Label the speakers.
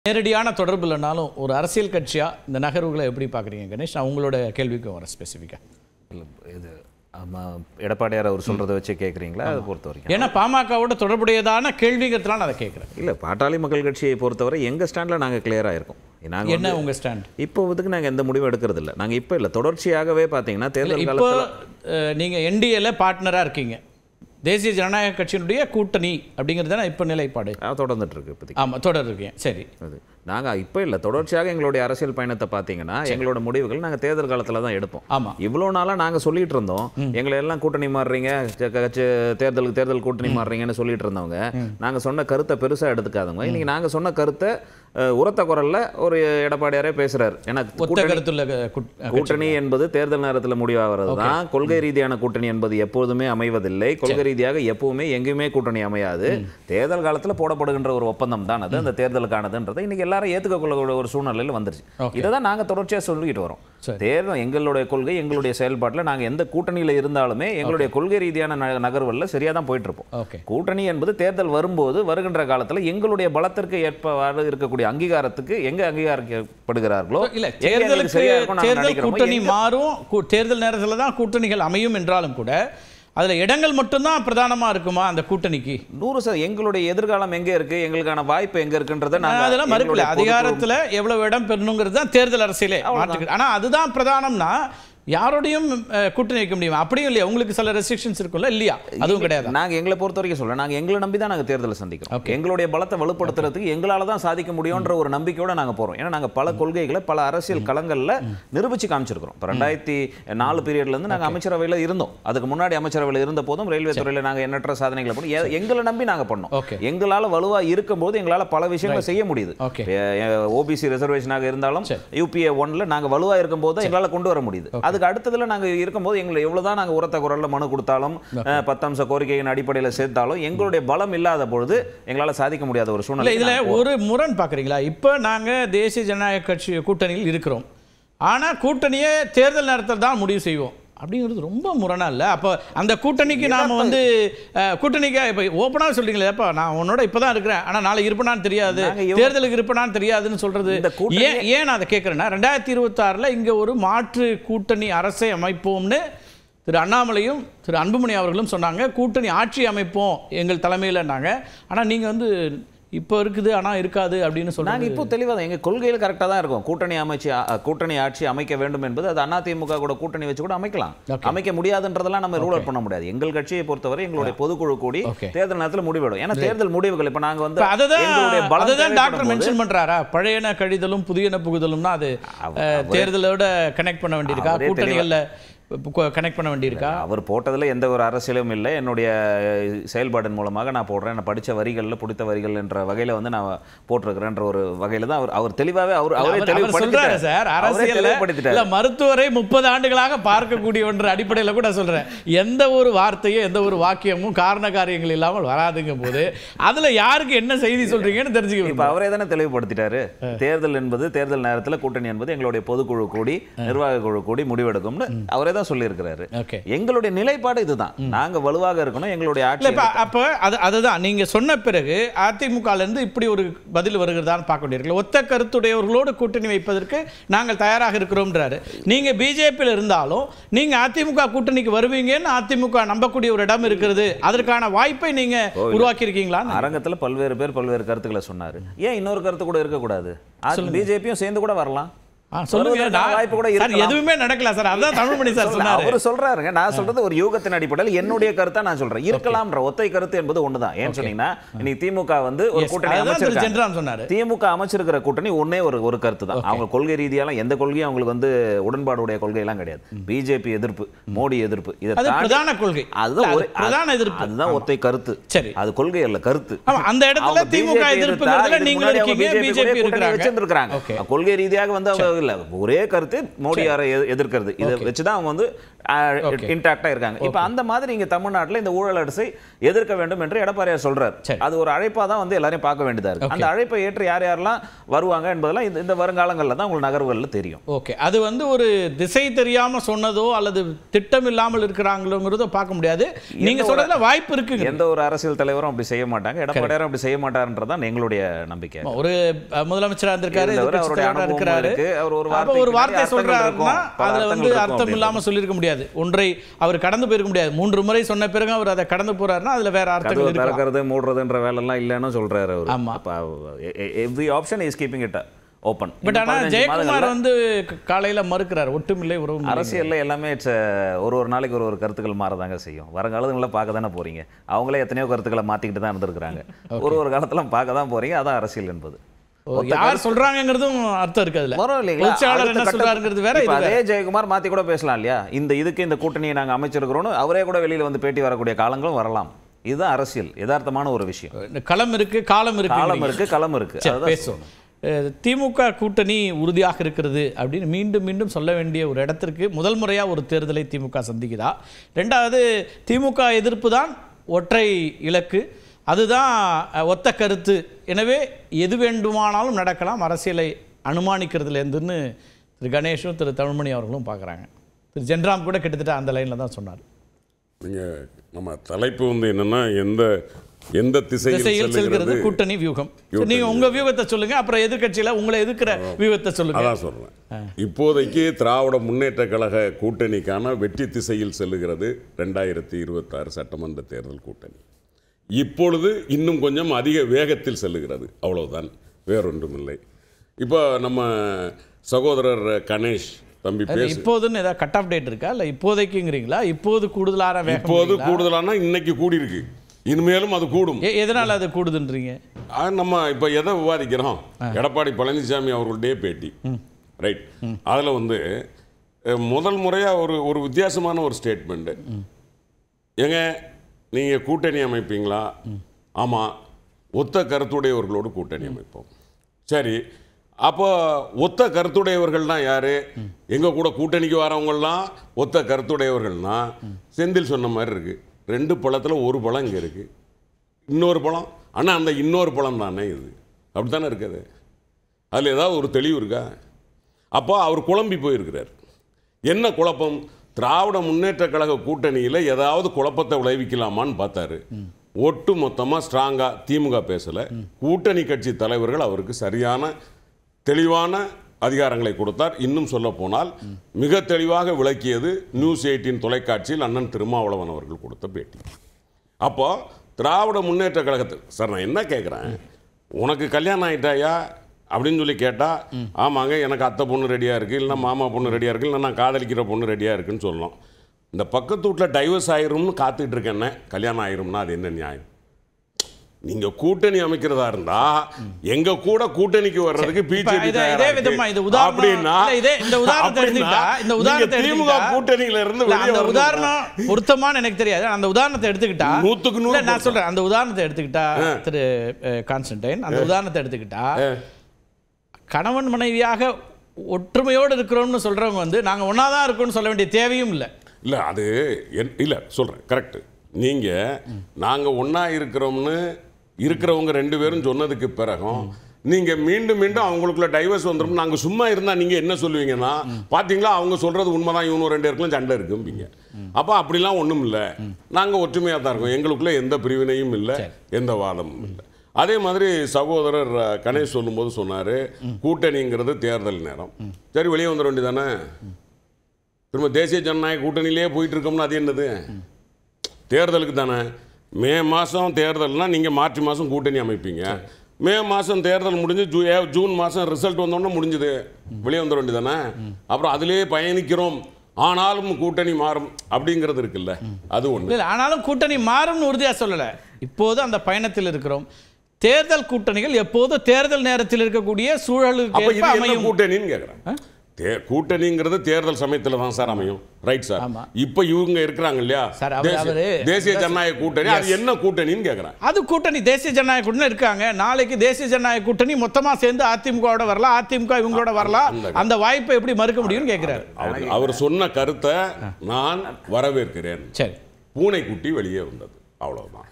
Speaker 1: நேரடியான தொடர்பு இல்லைனாலும் ஒரு அரசியல் கட்சியா இந்த நகர்வுகளை எப்படி பார்க்குறீங்க கணேஷ் நான் உங்களோட கேள்விக்கு வரேன் ஸ்பெசிஃபிக்காக
Speaker 2: இல்ல, இது ஆமா எடப்பாடியார் அவர் சொல்றதை வச்சு கேட்குறீங்களா அதை பொறுத்த வரைக்கும்
Speaker 1: ஏன்னா பாமகவோட தொடர்புடையதான கேள்விங்கிறதுலாம் நான் அதை கேட்குறேன்
Speaker 2: இல்ல பாட்டாளி மக்கள் கட்சியை பொறுத்தவரை எங்க ஸ்டாண்ட்ல நாங்க கிளியரா இருக்கோம் நாங்க
Speaker 1: என்ன உங்க ஸ்டாண்ட்
Speaker 2: இப்போ இதுக்கு நாங்க எந்த முடிவும் எடுக்கிறது இல்ல நாங்க இப்போ இல்ல தொடர்ச்சியாகவே பாத்தீங்கன்னா தேர்தல்
Speaker 1: இப்போ
Speaker 2: காலத்துல
Speaker 1: அஹ், நீங்க என்டிஏல பார்ட்னரா இருக்கீங்க தேசிய ஜனநாயக கட்சியினுடைய கூட்டணி அப்படிங்கிறது தானே இப்போ நிலைப்பாடு
Speaker 2: ஆ, தொடர்ந்துட்டு இருக்கு இப்போதைக்கு
Speaker 1: ஆமா தொடர் இருக்கீங்க சரி
Speaker 2: அது நாங்க இப்போ இல்ல தொடர்ச்சியாக எங்களுடைய அரசியல் பயணத்தை பாத்தீங்கன்னா எங்களோட முடிவுகள் நாங்க தேர்தல் காலத்துல தான் எடுப்போம்
Speaker 1: ஆமா
Speaker 2: இவ்வளோ நாளா நாங்க சொல்லிட்டு இருந்தோம் எங்களை எல்லாம் கூட்டணி மாறுறீங்க ச- க- ச- தேர்தலுக்கு தேர்தல் கூட்டணி மாறுறீங்கன்னு சொல்லிட்டு இருந்தவங்க நாங்க சொன்ன கருத்தை பெருசா எடுத்துக்காதவங்க இன்னைக்கு நாங்க சொன்ன கருத்தை அஹ், உரத்த குரல்ல ஒரு எடப்பாடியாரே பேசுறாரு ஏன்னா
Speaker 1: ஒத்த
Speaker 2: கூட்டணி
Speaker 1: கருத்துள்ள க- கூட்- அஹ்,
Speaker 2: கூட்டணி என்பது தேர்தல் நேரத்தில் முடிவாகிறது தான் கொள்கை ரீதியான கூட்டணி என்பது எப்போதுமே அமைவதில்லை கொள்கை ரீதியாக எப்பவுமே எங்கேயுமே கூட்டணி அமையாது தேர்தல் காலத்துல போடப்படுகின்ற ஒரு ஒப்பந்தம் தான் அது அந்த தேர்தலுக்கானதுன்றதை இன்னைக்கு எல்லாரும் ஏற்றுக்கொள்ள ஒரு சூழ்நிலையில் வந்துருச்சு
Speaker 1: Okay.
Speaker 2: இதை தான் நாங்கள் தொடர்ச்சியாக சொல்லிட்டு வரோம்
Speaker 1: சரி.
Speaker 2: தேர்தல் எங்களுடைய கொள்கை எங்களுடைய செயல்பாட்டில் நாங்கள் எந்த கூட்டணியில் இருந்தாலுமே எங்களுடைய கொள்கை ரீதியான ந- நகர்வுல சரியாக தான் போயிட்டு இருப்போம்
Speaker 1: ஓகே
Speaker 2: கூட்டணி என்பது தேர்தல் வரும்போது வருகின்ற காலத்துல எங்களுடைய பலத்திற்கு ஏற்ப இருக்கக்கூடிய அங்கீகாரத்துக்கு எங்க அங்கீகரிக்கப்படுகிறார்களோ
Speaker 1: இல்ல
Speaker 2: எங்க எங்களுக்கு
Speaker 1: தேர்தலுக்கு
Speaker 2: சரியா இருக்கும் நாங்க
Speaker 1: தேர்தல்
Speaker 2: நினைக்கிறோமோ,
Speaker 1: கூட்டணி
Speaker 2: எங்க-
Speaker 1: மாறும் கூ- தேர்தல் நேரத்துல தான் கூட்டணிகள் அமையும் என்றாலும் கூட அதுல இடங்கள் மட்டும்தான் பிரதானமா இருக்குமா அந்த கூட்டணிக்கு
Speaker 2: நூறு சதவீதம் எங்களுடைய எதிர்காலம் எங்க இருக்கு எங்களுக்கான வாய்ப்பு எங்க இருக்குன்றத
Speaker 1: நான்
Speaker 2: நாங்க
Speaker 1: அதெல்லாம் மறுக்கல
Speaker 2: எங்களுடைய பொது-
Speaker 1: அதிகாரத்துல எவ்வளவு இடம் பெறணுங்கிறது தான் தேர்தல் அரசியலே மாற்றுக்கு ஆனா அதுதான் பிரதானம்னா யாரோடையும் அஹ், கூட்டணி வைக்க முடியுமா அப்படியும் இல்லையா உங்களுக்கு சில ரெஸ்ட்ரிக்ஷன்ஸ் இருக்கும்ல இல்லையா அதுவும் கிடையாது
Speaker 2: நாங்க எங்களை பொறுத்த வரைக்கும் சொல்றேன் நாங்க எங்களை நம்பி தான் நாங்க தேர்தலை சந்திக்கிறோம்
Speaker 1: Okay.
Speaker 2: எங்களுடைய பலத்தை வலுப்படுத்துறதுக்கு எங்களால தான் சாதிக்க முடியும்ன்ற ஒரு நம்பிக்கையோட நாங்க போறோம் ஏன்னா நாங்க பல கொள்கைகளை பல அரசியல் களங்கள்ல நிரூபிச்சு காமிச்சிருக்கிறோம் இப்போ ரெண்டாயிரத்தி நாலு பீரியட்ல இருந்து நாங்க அமைச்சரவையில இருந்தோம் அதுக்கு முன்னாடி அமைச்சரவையில இருந்த போதும் ரயில்வே துறையில நாங்க எண்ணற்ற சாதனைகளை பண்ணோம் எ- எங்களை நம்பி நாங்க பண்ணோம்
Speaker 1: Okay.
Speaker 2: எங்களால வலுவா இருக்கும்போது எங்களால பல விஷயங்களை செய்ய முடியுது
Speaker 1: Okay.
Speaker 2: ஓபிசி ரிசர்வேஷனாக இருந்தாலும்
Speaker 1: சரி.
Speaker 2: யூபிஏ ஒன்ல நாங்க வலுவா இருக்கும்போது தான் எங்களால கொண்டு வர முடியுது அதுக்கு அடுத்ததுல நாங்க இருக்கும்போது எங்களை எவ்வளவுதான் நாங்க உரத்த குரல்ல மனு கொடுத்தாலும் அஹ், பத்தம்ச கோரிக்கையின் அடிப்படையில சேர்த்தாலும் எங்களுடைய பலம் இல்லாத பொழுது எங்களால சாதிக்க முடியாத ஒரு
Speaker 1: இல்ல
Speaker 2: சூழ்நிலை
Speaker 1: இதுல ஒரு முரண் பாக்குறீங்களா இப்ப நாங்க தேசிய ஜனநாயக கட்சி கூட்டணியில் இருக்கிறோம் ஆனா கூட்டணியை தேர்தல் நேரத்தில் தான் முடிவு செய்வோம் அப்படிங்கிறது ரொம்ப முரணா இல்ல அப்ப அந்த கூட்டணிக்கு நாம வந்து அஹ், கூட்டணிக்கு இப்ப ஓப்பனா சொல்றீங்களே அப்ப நான் உன்னோட இப்பதான் இருக்கிறேன் ஆனா நாளை இருப்பனான்னு தெரியாது
Speaker 2: நாங்க எவ்வளவு-
Speaker 1: தேர்தலுக்கு இருப்பனான்னு தெரியாதுன்னு சொல்றது
Speaker 2: இந்த கூட்டணி-
Speaker 1: ஏன் ஏன் நான் அதை கேட்கறேன்னா ரெண்டாயிரத்தி இருபத்தாறுல இங்க ஒரு மாற்று கூட்டணி அரசை அமைப்போம்னு திரு அண்ணாமலையும் திரு அன்புமணி அவர்களும் சொன்னாங்க கூட்டணி ஆட்சி அமைப்போம் எங்கள் தலைமையிலன்னாங்க ஆனா நீங்க வந்து இப்போ இருக்குது ஆனா இருக்காது அப்படின்னு
Speaker 2: நாங்க
Speaker 1: சொன்னாங்க
Speaker 2: இப்போ தெளிவா தான் எங்க கொள்கையில் கரெக்டா தான் இருக்கும் கூட்டணி அமைச்சு அ, கூட்டணி ஆட்சி அமைக்க வேண்டும் என்பது அது அதிமுக கூட கூட்டணி வச்சு கூட அமைக்கலாம்
Speaker 1: Okay.
Speaker 2: அமைக்க முடியாதுன்றதெல்லாம் நம்ம ரூல் அவுட் பண்ண முடியாது எங்கள் கட்சியை பொறுத்தவரை எங்களுடைய பொதுக்குழு கூடி
Speaker 1: Okay.
Speaker 2: தேர்தல் நேரத்தில் முடிவெடும் ஏன்னா தேர்தல் முடிவுகள் இப்ப நாங்க வந்து
Speaker 1: இப்ப அததான்
Speaker 2: எங்களுடைய பலம்
Speaker 1: அததான் டாக்டர்
Speaker 2: தேவைப்படும் போது-
Speaker 1: மென்ஷன் பண்றாரா பழையன கழிதலும் புதியன புகுதலும்னா அது
Speaker 2: அவ-
Speaker 1: அஹ்,
Speaker 2: அவரே-
Speaker 1: தேர்தலோட கனெக்ட் பண்ண வேண்டியிருக்கா
Speaker 2: அவரே
Speaker 1: கூட்டணிகள்ல கனெக்ட் பண்ண வேண்டியிருக்கா
Speaker 2: அவர் போட்டதுல எந்த ஒரு அரசியலும் இல்லை என்னுடைய அஹ், செயல்பாடின் மூலமாக நான் போடுறேன் நான் படிச்ச வரிகள்ல பிடித்த வரிகள் என்ற வகையில வந்து நான் போட்டிருக்கிறேன்ற ஒரு வகையில தான் அவர் அவர் தெளிவாவே அவர் அவரே
Speaker 1: அவர் அவர் சொல்றாரு
Speaker 2: தெளிவுபடுத்திட்டார்
Speaker 1: சார்
Speaker 2: அவரே
Speaker 1: அரசியல்ல
Speaker 2: தெளிவுபடுத்திட்டார்
Speaker 1: இல்ல மருத்துவரை முப்பது ஆண்டுகளாக பார்க்கக்கூடிய ஒன்ற அடிப்படையில கூட சொல்றேன் எந்த ஒரு வார்த்தையும் எந்த ஒரு வாக்கியமும் காரண காரியங்கள் இல்லாமல் வராதுங்க போது அதுல யாருக்கு என்ன செய்தி சொல்றீங்கன்னு தெரிஞ்சுக்க
Speaker 2: இப்ப
Speaker 1: விரும்புறேன்.
Speaker 2: அவரே தானே தெளிவுபடுத்திட்டாரு தேர்தல் என்பது தேர்தல் நேரத்துல கூட்டணி என்பது எங்களுடைய பொதுக்குழு கூடி நிர்வாக குழு கூடி முடிவெடுக்கும்னு அவரே தான் சொல்லியிருக்கிறாரு
Speaker 1: ஓகே
Speaker 2: எங்களுடைய நிலைப்பாடு இதுதான் நாங்க வலுவாக இருக்கணும் எங்களுடைய
Speaker 1: இல்ல
Speaker 2: ஆட்சி
Speaker 1: இப்ப அப்ப அது அதுதான் நீங்க சொன்ன பிறகு அதிமுகல இருந்து இப்படி ஒரு பதில் வருகிறதான்னு பார்க்க வேண்டியிருக்கு ஒத்த கருத்துடையவர்களோடு கூட்டணி வைப்பதற்கு நாங்கள் தயாராக இருக்கிறோம்ன்றாரு நீங்க பிஜேபியில் இருந்தாலும் நீங்க அதிமுக கூட்டணிக்கு வருவீங்கன்னு அதிமுக நம்பக்கூடிய ஒரு இடம் இருக்கிறது அதற்கான வாய்ப்பை நீங்க உருவாக்கி இருக்கீங்களா
Speaker 2: அரங்கத்துல பல்வேறு பேர் பல்வேறு கருத்துக்களை சொன்னாரு ஏன் இன்னொரு கருத்து கூட இருக்கக்கூடாது பிஜேபியும் சேர்ந்து கூட வரலாம்
Speaker 1: ஆ, சொல்லுங்க
Speaker 2: வருவதற்கான
Speaker 1: நான்-
Speaker 2: வாய்ப்பு கூட
Speaker 1: சார்
Speaker 2: இருக்கலாம்.
Speaker 1: எதுவுமே நடக்கல சார் அதான் தமிழ்மணி சார்
Speaker 2: சொல்ல-
Speaker 1: சொன்னாரு
Speaker 2: அவரு சொல்றாருங்க நான் சொல்றது ஒரு யூகத்தின் அடிப்படையில் என்னுடைய கருத்தா நான் சொல்றேன் இருக்கலாம்ன்ற ஒத்தை கருத்து என்பது ஒண்ணுதான் ஏன் சொன்னீங்கன்னா இன்னைக்கு திமுக வந்து ஒரு
Speaker 1: Yes,
Speaker 2: கூட்டணி
Speaker 1: அதுதான் திரு
Speaker 2: அமைச்சிருக்காங்க
Speaker 1: ஜென்ராம் சொன்னாரு
Speaker 2: திமுக அமைச்சிருக்கிற கூட்டணி ஒண்ணே ஒரு ஒரு கருத்து தான் அவங்க கொள்கை ரீதியாலாம் எந்த கொள்கையும் அவங்களுக்கு வந்து உடன்பாடுடைய கொள்கை எல்லாம் கிடையாது பிஜேபி எதிர்ப்பு மோடி எதிர்ப்பு இதை
Speaker 1: அது
Speaker 2: தாண்டி-
Speaker 1: பிரதான கொள்கை
Speaker 2: அதுதான்
Speaker 1: அது
Speaker 2: ஒரு
Speaker 1: பிரதான எதிர்ப்பு
Speaker 2: அதுதான் ஒத்தை கருத்து
Speaker 1: சரி
Speaker 2: அது கொள்கை அல்ல கருத்து
Speaker 1: ஆமா, அந்த இடத்துல
Speaker 2: அவங்க
Speaker 1: திமுக
Speaker 2: BJP
Speaker 1: எதிர்ப்புங்கிறதுல
Speaker 2: எதிர்த்தா, இதுக்கு
Speaker 1: நீங்களும்
Speaker 2: முன்னாடி அவங்க
Speaker 1: இருக்கீங்க
Speaker 2: BJP கூட
Speaker 1: பிஜேபி
Speaker 2: கூட்டணி
Speaker 1: இருக்கிறாங்க
Speaker 2: வச்சிருந்திருக்காங்க.
Speaker 1: ஓகே
Speaker 2: கொள்கை ரீதியாக வந்து அவங்க இல்ல ஒரே கருத்து மோடியாரை எ- எதிர்க்கிறது இதை வச்சுதான் அவங்க வந்து இன்டாக்டா இருக்காங்க இப்ப அந்த மாதிரி இங்க தமிழ்நாட்டுல இந்த ஊழல் அரசை எதிர்க்க வேண்டும் என்று எடப்பாடியார் சொல்றாரு
Speaker 1: சரி.
Speaker 2: அது ஒரு அழைப்பா தான் வந்து எல்லாரையும் பார்க்க வேண்டியதா இருக்கு அந்த அழைப்பை ஏற்று யார் யாரெல்லாம் வருவாங்க என்பதெல்லாம் இந்த இந்த வருங்காலங்கள்ல தான் உங்களுக்கு நகர்வுகள்ல தெரியும்
Speaker 1: ஓகே அது வந்து ஒரு திசை தெரியாம சொன்னதோ அல்லது திட்டம் இல்லாமல் இருக்கிறாங்களோங்கிறதோ பார்க்க முடியாது நீங்க சொல்றதுல வாய்ப்பு இருக்குங்க
Speaker 2: எந்த ஒரு அரசியல் தலைவரும் அப்படி செய்ய மாட்டாங்க எடப்பாடியாரும் அப்படி செய்ய மாட்டாருன்றதான் எங்களுடைய நம்பிக்கை
Speaker 1: ஒரு அஹ், முதலமைச்சரா இருந்திருக்காரு
Speaker 2: இருந்தவர்,
Speaker 1: எதிர்க்கட்சி
Speaker 2: அவருடைய
Speaker 1: தலைவரா
Speaker 2: அனுபவமும்
Speaker 1: இருக்கிறாரு
Speaker 2: இருக்கு. அவர் ஒரு
Speaker 1: அப்ப ஒரு
Speaker 2: வார்த்தைக்கு
Speaker 1: வார்த்தை
Speaker 2: நிறைய அர்த்தங்கள்
Speaker 1: சொல்றாருன்னா
Speaker 2: இருக்கும். பல
Speaker 1: அதுல வந்து
Speaker 2: அர்த்தங்கள் இருக்கும்
Speaker 1: அர்த்தம் இல்லாம சொல்லியிருக்க முடியாது ஒன்றை அவர் கடந்து போயிருக்க முடியாது மூன்று முறை சொன்ன பிறகு அவர் அதை கடந்து போறாருன்னா அதுல வேற
Speaker 2: கதவை
Speaker 1: அர்த்தங்கள் இருக்கலாம்
Speaker 2: திறக்கிறது மூடுறதுன்ற வேலைலாம் இல்லைன்னு சொல்றாரு அவர்
Speaker 1: ஆமா.
Speaker 2: அப்ப every option is keeping it open
Speaker 1: but ஆனா ஜெயக்குமார் வந்து க- காலையில மறுக்கிறார் ஒட்டுமில்லை உறவு
Speaker 2: அரசியல்ல எல்லாமே இட்ஸ் ஒரு ஒரு நாளைக்கு ஒரு ஒரு கருத்துக்கள் மாறதாங்க செய்யும் வருங்காலங்களில் பார்க்க தானே போறீங்க அவங்களே எத்தனையோ கருத்துக்களை மாத்திக்கிட்டு தான் இருந்திருக்கிறாங்க ஒரு ஒரு காலத்துல பார்க்க தான் போறீங்க அதான் அரசியல் என்பது
Speaker 1: யார் சொல்றாங்கங்கிறதும் அர்த்தம் இருக்கு அதுல
Speaker 2: வரும் இல்லைங்களா?
Speaker 1: பொதுச்செயலாளர்
Speaker 2: அடுத்த
Speaker 1: என்ன
Speaker 2: கட்டம்
Speaker 1: சொல்றாருங்கிறது வேற
Speaker 2: இப்ப
Speaker 1: இது வேற.
Speaker 2: அதே ஜெயக்குமார் மாத்தி கூட பேசலாம் இல்லையா இந்த இதுக்கு இந்த கூட்டணியை நாங்க அமைச்சிருக்கிறோம்னு அவரே கூட வெளியில வந்து பேட்டி வரக்கூடிய காலங்களும் வரலாம் இதுதான் அரசியல் யதார்த்தமான ஒரு விஷயம்
Speaker 1: இந்த களம் இருக்கு காலம் இருக்கு
Speaker 2: காலம் இருக்கு களம் இருக்கு
Speaker 1: சரி,
Speaker 2: அதுதான்
Speaker 1: பேசுவோம் அஹ், திமுக கூட்டணி உறுதியாக இருக்கிறது அப்படின்னு மீண்டும் மீண்டும் சொல்ல வேண்டிய ஒரு இடத்திற்கு முதல் முறையா ஒரு தேர்தலை திமுக சந்திக்குதா ரெண்டாவது திமுக எதிர்ப்பு தான் ஒற்றை இலக்கு அதுதான் அஹ், ஒத்த கருத்து எனவே எது வேண்டுமானாலும் நடக்கலாம் அரசியலை அனுமானிக்கிறதுலேருந்துன்னு திரு கணேஷும் திரு தமிழ்மணி அவர்களும் பார்க்குறாங்க திரு ஜென்ராம் கூட கிட்டத்தட்ட அந்த லைனில் தான் சொன்னார்
Speaker 3: நீங்கள் நம்ம தலைப்பு வந்து என்னன்னா எந்த எந்த திசையில்
Speaker 1: திசையில் செல்கிறது
Speaker 3: செல்கிறது
Speaker 1: கூட்டணி வியூகம் சரி, நீங்க உங்க வியூகத்தை சொல்லுங்க அப்புறம் எதிர்க்கட்சியில உங்களை எதிர்க்கிற வியூகத்தை சொல்லுங்க
Speaker 3: அதான் சொல்றேன் இப்போதைக்கு திராவிட முன்னேற்ற கழக கூட்டணிக்கான வெற்றி திசையில் செல்லுகிறது ரெண்டாயிரத்தி இருபத்தாறு சட்டமன்ற தேர்தல் கூட்டணி இப்பொழுது இன்னும் கொஞ்சம் அதிக வேகத்தில் செல்லுகிறது அவ்வளவுதான் வேறொன்றுமில்லை இப்போ நம்ம சகோதரர் கணேஷ் தம்பி
Speaker 1: அதுல
Speaker 3: பேசு
Speaker 1: இப்போதுன்னு ஏதாவது கட் ஆஃப் டேட் இருக்கா இல்ல இப்போதைக்குங்கிறீங்களா இப்போது கூடுதலான வேகம்
Speaker 3: இப்போது கூடுதலானா இன்னைக்கு கூடியிருக்கு இனிமேலும் அது கூடும்
Speaker 1: எ- எதனால அது கூடுதுன்றீங்க
Speaker 3: ஆ, நம்ம இப்போ எதை விவாதிக்கிறோம் எடப்பாடி பழனிசாமி அவர்களுடைய பேட்டி ரைட் அதில் வந்து அஹ், முதல் முறையாக ஒரு ஒரு வித்தியாசமான ஒரு ஸ்டேட்மெண்ட்டு ஏங்க நீங்கள் கூட்டணி அமைப்பீங்களா ஆமாம் ஒத்த கருத்துடையவர்களோடு கூட்டணி அமைப்போம் சரி அப்போ ஒத்த கருத்துடையவர்கள்னா யாரு எங்கள் கூட கூட்டணிக்கு வரவங்கெல்லாம் ஒத்த கருத்துடையவர்கள்னா செந்தில் சொன்ன மாதிரி இருக்கு ரெண்டு பழத்தில் ஒரு பழம் இங்கே இருக்கு இன்னொரு பழம் ஆனால் அந்த இன்னொரு பழம் தானே இது அப்படி தானே இருக்குது அதில் ஏதாவது ஒரு தெளிவு இருக்கா அப்போ அவர் குழம்பி போயிருக்கிறார் என்ன குழப்பம் திராவிட முன்னேற்ற கழக கூட்டணியில் ஏதாவது குழப்பத்தை விளைவிக்கலாமான்னு பார்த்தாரு ஒட்டு மொத்தமாக ஸ்ட்ராங்காக திமுக பேசலை கூட்டணி கட்சி தலைவர்கள் அவருக்கு சரியான தெளிவான அதிகாரங்களை கொடுத்தார் இன்னும் சொல்ல போனால் மிக தெளிவாக விளக்கியது நியூஸ் எயிட்டின் தொலைக்காட்சியில் அண்ணன் திருமாவளவன் அவர்கள் கொடுத்த பேட்டி அப்போ திராவிட முன்னேற்ற கழகத்தில் சார் நான் என்ன கேட்குறேன் உனக்கு கல்யாணம் ஆயிட்டாயா அப்படின்னு சொல்லி கேட்டால் ஆமாங்க எனக்கு அத்தை பொண்ணு ரெடியாக இருக்குது இல்லைன்னா மாமா பொண்ணு ரெடியாக இருக்குது இல்லைன்னா நான் காதலிக்கிற பொண்ணு ரெடியாக இருக்குன்னு சொல்லலாம் இந்த பக்கத்து வீட்டில் டைவர்ஸ் ஆயிரும்னு காத்துட்டு இருக்கேன்னே கல்யாணம் ஆயிரும்னா அது என்ன நியாயம் நீங்க கூட்டணி அமைக்கிறதா இருந்தா எங்க கூட கூட்டணிக்கு வர்றதுக்கு
Speaker 1: இப்ப
Speaker 3: பிஜேபி
Speaker 1: இதே- இதே விதமா இது உதாரணம்
Speaker 3: அப்படின்னா
Speaker 1: இல்ல, இதே இந்த உதாரணத்தை
Speaker 3: அப்படின்னா
Speaker 1: எடுத்துக்கிட்டா இந்த உதாரணத்தை
Speaker 3: நீங்க திமுக
Speaker 1: எடுத்துக்கிட்டா-
Speaker 3: கூட்டணியில இருந்து
Speaker 1: இல்ல,
Speaker 3: வெளியே
Speaker 1: அந்த
Speaker 3: வரணும்னா-
Speaker 1: உதாரணம் பொருத்தமான்னு எனக்கு தெரியாது அந்த உதாரணத்தை எடுத்துக்கிட்டா
Speaker 3: நூத்துக்கு நூறு
Speaker 1: இல்ல, நான்
Speaker 3: பொருத்தம்.
Speaker 1: சொல்றேன் அந்த உதாரணத்தை எடுத்துக்கிட்டா திரு அஹ், கான்ஸ்டன்டைன் அந்த உதாரணத்தை எடுத்துக்கிட்டா கணவன் மனைவியாக ஒற்றுமையோடு இருக்கிறோம்னு சொல்றவங்க வந்து நாங்க ஒன்னாதான் இருக்கோம்னு சொல்ல வேண்டிய தேவையும் இல்லை
Speaker 3: இல்ல அது என்- இல்ல சொல்றேன் கரெக்ட் நீங்க நாங்க ஒண்ணா இருக்கிறோம்னு இருக்கிறவங்க ரெண்டு பேரும் சொன்னதுக்கு பிறகும் நீங்க மீண்டும் மீண்டும் அவங்களுக்குள்ள டைவர்ஸ் வந்துரும் நாங்க சும்மா இருந்தா நீங்க என்ன சொல்லுவீங்கன்னா பாத்தீங்களா அவங்க சொல்றது உண்மைதான் இவனும் ரெண்டு பேருக்கும் சண்டை இருக்கும்பீங்க அப்ப அப்படிலாம் ஒண்ணும் இல்ல நாங்க ஒற்றுமையா தான் இருக்கோம் எங்களுக்குள்ள எந்த பிரிவினையும் இல்ல எந்த வாதமும் இல்லை அதே மாதிரி சகோதரர் அஹ், கணேஷ் சொல்லும்போது சொன்னாரு கூட்டணிங்கிறது தேர்தல் நேரம் சரி வெளியே வந்துட வேண்டியதானே திரும்ப தேசிய ஜனநாயக கூட்டணியிலே போயிட்டு இருக்கோம்னா அது என்னது தேர்தலுக்கு தானே மே மாதம் தேர்தல்னா நீங்கள் மார்ச் மாதம் கூட்டணி அமைப்பீங்க மே மாதம் தேர்தல் முடிஞ்சு ஜூ ஏ- ஜூன் மாதம் ரிசல்ட் வந்தோடனே முடிஞ்சுது வெளியே வந்துட வேண்டியதானே அப்புறம் அதிலே பயணிக்கிறோம் ஆனாலும் கூட்டணி மாறும் அப்படிங்கிறது இருக்குல்ல அது ஒன்று
Speaker 1: இல்ல ஆனாலும் கூட்டணி மாறும்னு உறுதியா சொல்லல இப்போது அந்த பயணத்தில் இருக்கிறோம் தேர்தல் கூட்டணிகள் எப்போதும் தேர்தல் நேரத்தில் இருக்கக்கூடிய சூழலுக்கு
Speaker 3: அப்போ
Speaker 1: ஏற்ப
Speaker 3: இது என்ன
Speaker 1: அமையும்
Speaker 3: கூட்டணின்னு கேட்குறேன் தே கூட்டணிங்கிறது தேர்தல் சமயத்துல தான் சார் அமையும் ரைட் சார்
Speaker 1: ஆமா.
Speaker 3: இப்போ இவங்க இருக்கிறாங்க இல்லையா
Speaker 1: சார், அவர்-
Speaker 3: தேசிய-
Speaker 1: அவரு-
Speaker 3: தேசிய ஜனநாயக கூட்டணி அது என்ன கூட்டணின்னு கேட்குறேன்
Speaker 1: அது கூட்டணி தேசிய ஜனநாயக கூட்டணி இருக்காங்க நாளைக்கு தேசிய ஜனநாயக கூட்டணி மொத்தமா சேர்ந்து அதிமுகவோட வரலாம் அதிமுக இவங்களோட வரலாம்
Speaker 3: அந்த-
Speaker 1: அந்த வாய்ப்பை எப்படி மறுக்க முடியும்னு கேட்கிறாரு
Speaker 3: அவர் அவர் சொன்ன கருத்தை நான் வரவேற்கிறேன்
Speaker 1: சரி
Speaker 3: பூனைக்குட்டி வெளியே வந்தது அவ்வளவுதான்